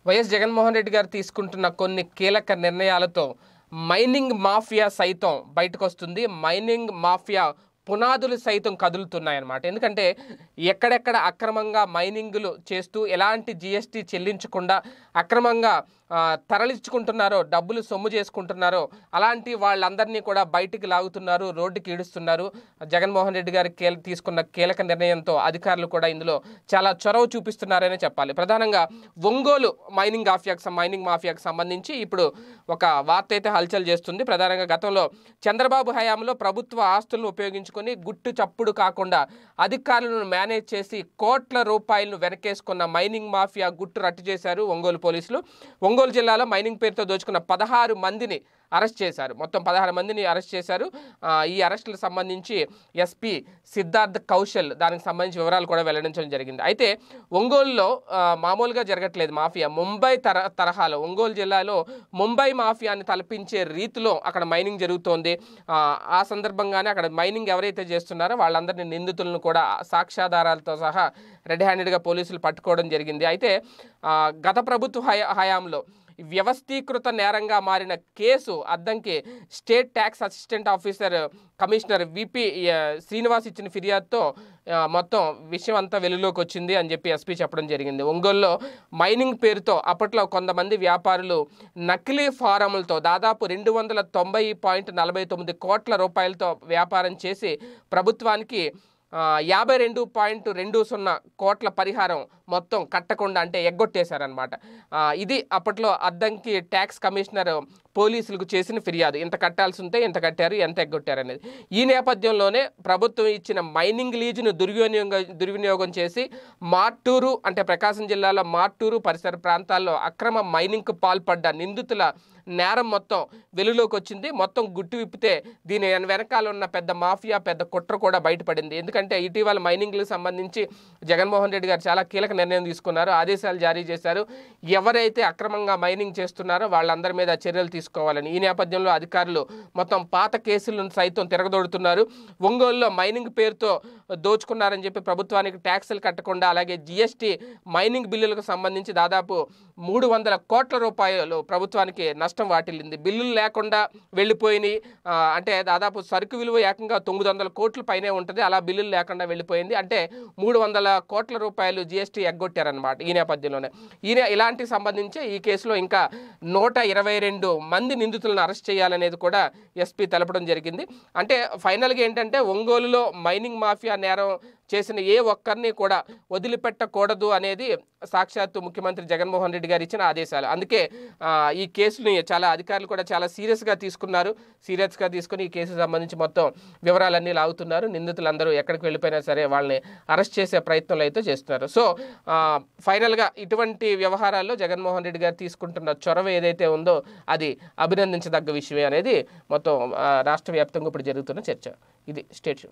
YS Jaganmohan Reddy గారు తీసుకుంటున్న కొన్ని కీలక నిర్ణయాలతో మైనింగ్ మాఫియా సైతం బయటకు వస్తుంది మైనింగ్ మాఫియా పునాదులు సైతం కదులుతున్నాయన్నమాట ఎందుకంటే ఎక్కడెక్కడ అక్రమంగా మైనింగ్లు చేస్తూ ఎలాంటి జిఎస్టీ చెల్లించకుండా అక్రమంగా ఆ, తరలించుకుంటున్నారో డబ్బులు సొమ్ము చేసుకుంటున్నారో అలాంటి వాళ్ళందరినీ కూడా బయటికి లాగుతున్నారు రోడ్డుకి ఈడుస్తున్నారు జగన్మోహన్ రెడ్డి గారి కీల తీసుకున్న కీలక నిర్ణయంతో అధికారులు కూడా ఇందులో చాలా చొరవ చూపిస్తున్నారనే చెప్పాలి ప్రధానంగా ఒంగోలు మైనింగ్ మాఫియాకు సం- మైనింగ్ మాఫియాకు సంబంధించి ఇప్పుడు ఒక వార్త అయితే హల్చల్ చేస్తుంది ప్రధానంగా గతంలో చంద్రబాబు హయాంలో ప్రభుత్వ ఆస్తులను ఉపయోగించుకొని గుట్టు చప్పుడు కాకుండా అధికారులను మేనేజ్ చేసి కోట్ల రూపాయలను వెనకేసుకున్న మైనింగ్ మాఫియా గుట్టు రట్టు చేశారు ఒంగోలు పోలీసులు ఒంగోలు జిల్లాలో మైనింగ్ పేరుతో దోచుకున్న పదహారు మందిని అరెస్ట్ చేశారు మొత్తం పదహారు మందిని అరెస్ట్ చేశారు ఆ, ఈ అరెస్టులకు సంబంధించి ఎస్పీ సిద్ధార్థ్ కౌశల్ దానికి సంబంధించి వివరాలు కూడా వెల్లడించడం జరిగింది అయితే ఒంగోలులో ఆ, మామూలుగా జరగట్లేదు మాఫియా ముంబై తర తరహాలో ఒంగోలు జిల్లాలో ముంబై మాఫియాని తలపించే రీతిలో అక్కడ మైనింగ్ జరుగుతోంది ఆ, ఆ సందర్భంగానే అక్కడ మైనింగ్ ఎవరైతే చేస్తున్నారో వాళ్ళందరినీ నిందితులను కూడా సాక్ష్యాధారాలతో సహా రెడ్ హ్యాండెడ్గా పోలీసులు పట్టుకోవడం జరిగింది అయితే ఆ, గత ప్రభుత్వ హయా హయాంలో వ్యవస్థీకృత నేరంగా మారిన case Addanki state tax assistant officer commissioner V P ఆ, శ్రీనివాస్ ఇచ్చిన ఫిర్యాదుతో ఆ, మొత్తం విషయం అంతా వెలుగులోకి వచ్చింది అని చెప్పి ఎస్పీ చెప్పడం జరిగింది ఒంగోలులో మైనింగ్ పేరుతో అప్పట్లో కొంతమంది వ్యాపారులు నకిలీ ఫారములతో దాదాపు రెండు వందల తొంభై పాయింట్ నలభై తొమ్మిది కోట్ల రూపాయలతో వ్యాపారం చేసి ప్రభుత్వానికి ఆ, యాభై రెండు పాయింట్ రెండు సున్నా కోట్ల పరిహారం మొత్తం కట్టకుండా అంటే ఎగ్గొట్టేశారనమాట ఆ, ఇది అప్పట్లో అద్దంకి ట్యాక్స్ కమిషనర్ పోలీసులకు చేసిన ఫిర్యాదు ఇంత కట్టాల్సి ఉంటే ఇంత కట్టారు ఎంత ఎగ్గొట్టారు అనేది ఈ నేపథ్యంలోనే ప్రభుత్వం ఇచ్చిన మైనింగ్ లీజును దుర్వినియోగం దుర్వినియోగం చేసి మార్టూరు అంటే ప్రకాశం జిల్లాలో మార్టూరు పరిసర ప్రాంతాల్లో అక్రమ మైనింగ్కు పాల్పడ్డ నిందితుల నేరం మొత్తం వెలుగులోకి వచ్చింది మొత్తం గుట్టు విప్పితే దీని వెనకాల ఉన్న పెద్ద మాఫియా పెద్ద కుట్ర కూడా బయటపడింది ఎందుకంటే ఇటీవల మైనింగ్లకు సంబంధించి జగన్మోహన్ రెడ్డి గారు చాలా కీలక నిర్ణయం తీసుకున్నారు ఆదేశాలు జారీ చేశారు ఎవరైతే అక్రమంగా మైనింగ్ చేస్తున్నారో వాళ్ళందరి మీద చర్యలు తీసుకోవాలని ఈ నేపథ్యంలో అధికారులు మొత్తం పాత కేసులను సైతం తిరగదోడుతున్నారు ఒంగోలులో మైనింగ్ పేరుతో దోచుకున్నారని చెప్పి ప్రభుత్వానికి ట్యాక్సులు కట్టకుండా అలాగే జిఎస్టీ మైనింగ్ బిల్లులకు సంబంధించి దాదాపు మూడు వందల కోట్ల రూపాయలు ప్రభుత్వానికి నష్టం వాటిల్లింది బిల్లులు లేకుండా వెళ్ళిపోయినాయి ఆ, అంటే దాదాపు సరుకు విలువ ఏకంగా తొమ్మిది వందల కోట్ల పైనే ఉంటుంది అలా బిల్లులు లేకుండా వెళ్ళిపోయింది అంటే మూడు వందల కోట్ల రూపాయలు జిఎస్టీ ఎగ్గొట్టారనమాట ఈ నేపథ్యంలోనే ఈ నే- ఇలాంటి సంబంధించి ఈ కేసులో ఇంకా నూట ఇరవై రెండు మంది నిందితులను అరెస్ట్ చేయాలనేది కూడా ఎస్పీ తెలపడం జరిగింది అంటే ఫైనల్గా ఏంటంటే ఒంగోలులో మైనింగ్ మాఫియా నేరం చేసిన ఏ ఒక్కరిని కూడా వదిలిపెట్టకూడదు అనేది సాక్షాత్తు ముఖ్యమంత్రి జగన్మోహన్ రెడ్డి గారు ఇచ్చిన ఆదేశాలు అందుకే ఆ, ఈ కేసుని చాలా అధికారులు కూడా చాలా సీరియస్గా తీసుకున్నారు సీరియస్గా తీసుకుని ఈ కేసుకు సంబంధించి మొత్తం వివరాలన్నీ లాగుతున్నారు నిందితులందరూ ఎక్కడికి వెళ్ళిపోయినా సరే వాళ్ళని అరెస్ట్ చేసే ప్రయత్నాలు అయితే చేస్తున్నారు సో ఆ, ఫైనల్గా ఇటువంటి వ్యవహారాల్లో జగన్మోహన్ రెడ్డి గారు తీసుకుంటున్న చొరవ ఏదైతే ఉందో అది అభినందించదగ్గ విషయమే అనేది మొత్తం ఆ, రాష్ట్ర వ్యాప్తంగా ఇప్పుడు జరుగుతున్న చర్చ ఇది స్టేట్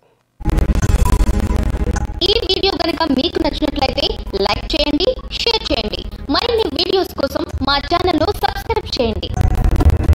ఈ వీడియో కనుక మీకు నచ్చినట్లయితే లైక్ చేయండి షేర్ చేయండి మరిన్ని వీడియోస్ కోసం మా ఛానల్ ను సబ్స్క్రైబ్ చేయండి